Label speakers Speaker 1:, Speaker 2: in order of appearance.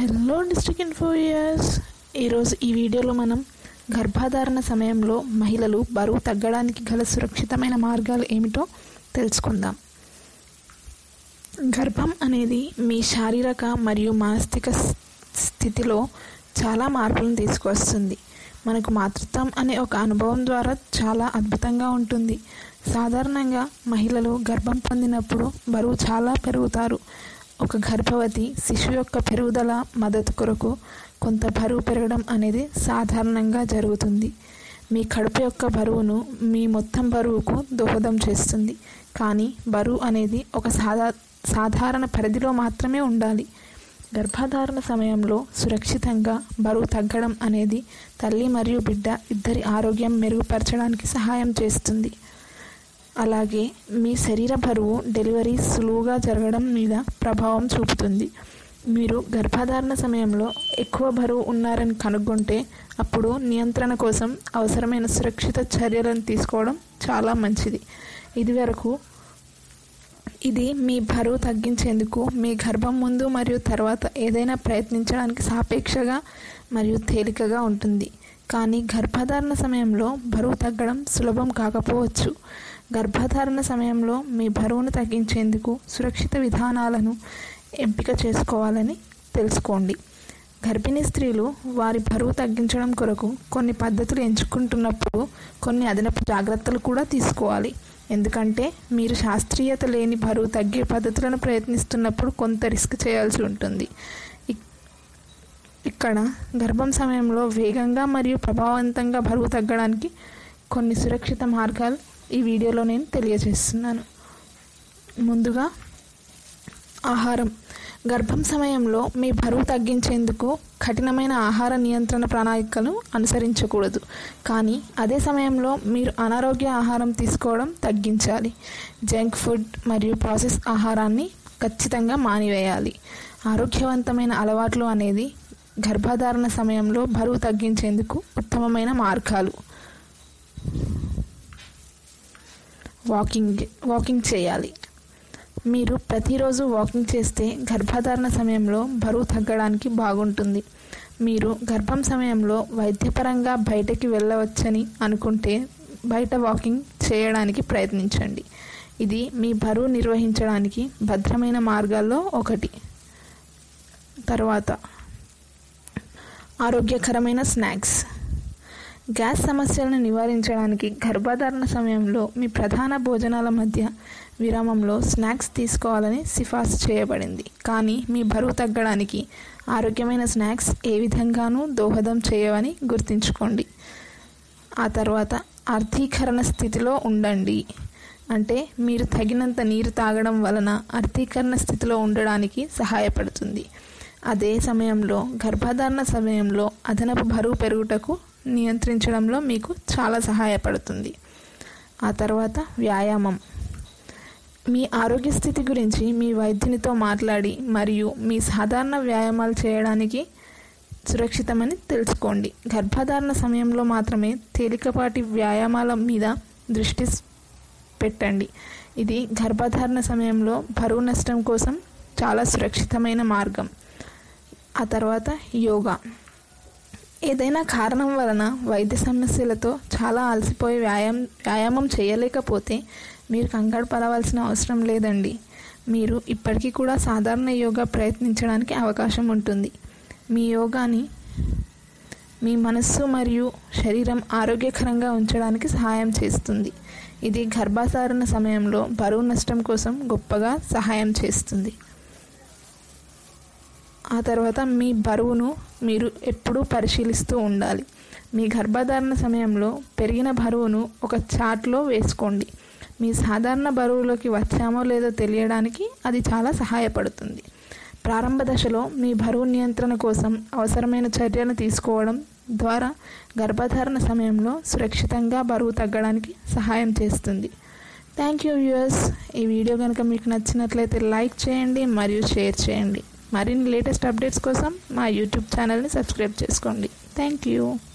Speaker 1: hello district ఇన్ఫోయర్స్ ఈరోజు ఈ వీడియోలో మనం గర్భధారణ సమయంలో మహిళలు బరువు తగ్గడానికి గల సురక్షితమైన మార్గాలు ఏమిటో తెలుసుకుందాం గర్భం అనేది మీ శారీరక మరియు మానసిక స్- స్థితిలో చాలా మార్పులను తీసుకువస్తుంది మనకు మాతృత్వం అనే ఒక అనుభవం ద్వారా చాలా అద్భుతంగా ఉంటుంది సాధారణంగా మహిళలు గర్భం పొందినప్పుడు బరువు చాలా పెరుగుతారు ఒక గర్భవతి శిశువు యొక్క పెరుగుదల మద్దతు కొరకు కొంత బరువు పెరగడం అనేది సాధారణంగా జరుగుతుంది మీ కడుపు యొక్క బరువును మీ మొత్తం బరువుకు దోహదం చేస్తుంది కానీ బరువు అనేది ఒక సాధా సాధారణ పరిధిలో మాత్రమే ఉండాలి గర్భధారణ సమయంలో సురక్షితంగా బరువు తగ్గడం అనేది తల్లి మరియు బిడ్డ ఇద్దరి ఆరోగ్యం మెరుగుపరచడానికి సహాయం చేస్తుంది అలాగే మీ శరీర బరువు డెలివరీ సులువుగా జరగడం మీద ప్రభావం చూపుతుంది మీరు గర్భధారణ సమయంలో ఎక్కువ బరువు ఉన్నారని కనుగొంటే అప్పుడు నియంత్రణ కోసం అవసరమైన సురక్షిత చర్యలను తీసుకోవడం చాలా మంచిది ఇదివరకు ఇది మీ బరువు తగ్గించేందుకు మీ గర్భం ముందు మరియు తర్వాత ఏదైనా ప్రయత్నించడానికి సాపేక్షగా మరియు తేలికగా ఉంటుంది కానీ గర్భధారణ సమయంలో బరువు తగ్గడం సులభం కాకపోవచ్చు గర్భధారణ సమయంలో మీ బరువును తగ్గించేందుకు సురక్షిత విధానాలను ఎంపిక చేసుకోవాలని తెలుసుకోండి గర్భిణీ స్త్రీలు వారి బరువు తగ్గించడం కొరకు కొన్ని పద్ధతులు ఎంచుకుంటున్నప్పుడు కొన్ని అదనపు జాగ్రత్తలు కూడా తీసుకోవాలి ఎందుకంటే మీరు శాస్త్రీయత లేని బరువు తగ్గే పద్ధతులను ప్రయత్నిస్తున్నప్పుడు కొంత రిస్క్ చేయాల్సి ఉంటుంది ఇక్- ఇక్కడ గర్భం సమయంలో వేగంగా మరియు ప్రభావవంతంగా బరువు తగ్గడానికి కొన్ని సురక్షిత మార్గాలు ఈ వీడియోలో నేను తెలియజేస్తున్నాను ముందుగా ఆహారం గర్భం సమయంలో మీ బరువు తగ్గించేందుకు కఠినమైన ఆహార నియంత్రణ ప్రణాళికలు అనుసరించకూడదు కానీ అదే సమయంలో మీరు అనారోగ్య ఆహారం తీసుకోవడం తగ్గించాలి జంక్ ఫుడ్ మరియు ప్రాసెస్ ఆహారాన్ని ఖచ్చితంగా మానివేయాలి ఆరోగ్యవంతమైన అలవాట్లు అనేది గర్భధారణ సమయంలో బరువు తగ్గించేందుకు ఉత్తమమైన మార్గాలు వాకింగ్ వాకింగ్ చేయాలి మీరు ప్రతిరోజు వాకింగ్ చేస్తే గర్భధారణ సమయంలో బరువు తగ్గడానికి బాగుంటుంది మీరు గర్భం సమయంలో వైద్యపరంగా బయటకి వెళ్ళవచ్చని అనుకుంటే బయట వాకింగ్ చేయడానికి ప్రయత్నించండి ఇది మీ బరువు నిర్వహించడానికి భద్రమైన మార్గాల్లో ఒకటి తర్వాత ఆరోగ్యకరమైన స్నాక్స్ గ్యాస్ సమస్యలను నివారించడానికి గర్భధారణ సమయంలో మీ ప్రధాన భోజనాల మధ్య విరామంలో స్నాక్స్ తీసుకోవాలని సిఫార్సు చేయబడింది కానీ మీ బరువు తగ్గడానికి ఆరోగ్యమైన స్నాక్స్ ఏ విధంగానూ దోహదం చేయవని గుర్తుంచుకోండి ఆ తర్వాత అర్థీకరణ స్థితిలో ఉండండి అంటే మీరు తగినంత నీరు తాగడం వలన అర్థీకరణ స్థితిలో ఉండడానికి సహాయపడుతుంది అదే సమయంలో గర్భధారణ సమయంలో అదనపు బరువు పెరుగుటకు నియంత్రించడంలో మీకు చాలా సహాయపడుతుంది ఆ తర్వాత వ్యాయామం మీ ఆరోగ్య స్థితి గురించి మీ వైద్యునితో మాట్లాడి మరియు మీ సాధారణ వ్యాయామాలు చేయడానికి సురక్షితమని తెలుసుకోండి గర్భధారణ సమయంలో మాత్రమే తేలికపాటి వ్యాయామాల మీద దృష్టి స్- పెట్టండి ఇది గర్భధారణ సమయంలో బరువు నష్టం కోసం చాలా సురక్షితమైన మార్గం ఆ తర్వాత యోగా ఏదైనా కారణం వలన వైద్య సమస్యలతో చాలా అలసిపోయి వ్యాయామం వ్యాయామం చేయలేకపోతే మీరు కంగారు పడవలసిన అవసరం లేదండి మీరు ఇప్పటికీ కూడా సాధారణ యోగా ప్రయత్నించడానికి అవకాశం ఉంటుంది మీ యోగాని మీ మనస్సు మరియు శరీరం ఆరోగ్యకరంగా ఉంచడానికి సహాయం చేస్తుంది ఇది గర్భధారణ సమయంలో బరువు నష్టం కోసం గొప్పగా సహాయం చేస్తుంది ఆ తర్వాత మీ బరువును మీరు ఎప్పుడూ పరిశీలిస్తూ ఉండాలి మీ గర్భధారణ సమయంలో పెరిగిన బరువును ఒక చార్ట్లో వేసుకోండి మీ సాధారణ బరువులోకి వచ్చామో లేదో తెలియడానికి అది చాలా సహాయపడుతుంది ప్రారంభ దశలో మీ బరువు నియంత్రణ కోసం అవసరమైన చర్యలు తీసుకోవడం ద్వారా గర్భధారణ సమయంలో సురక్షితంగా బరువు తగ్గడానికి సహాయం చేస్తుంది థ్యాంక్ యూ వ్యూయర్స్ ఈ వీడియో కనుక మీకు నచ్చినట్లయితే లైక్ చేయండి మరియు షేర్ చేయండి మరిన్ని లేటెస్ట్ అప్డేట్స్ కోసం మా యూట్యూబ్ ఛానల్ని సబ్స్క్రైబ్ చేసుకోండి థ్యాంక్ యూ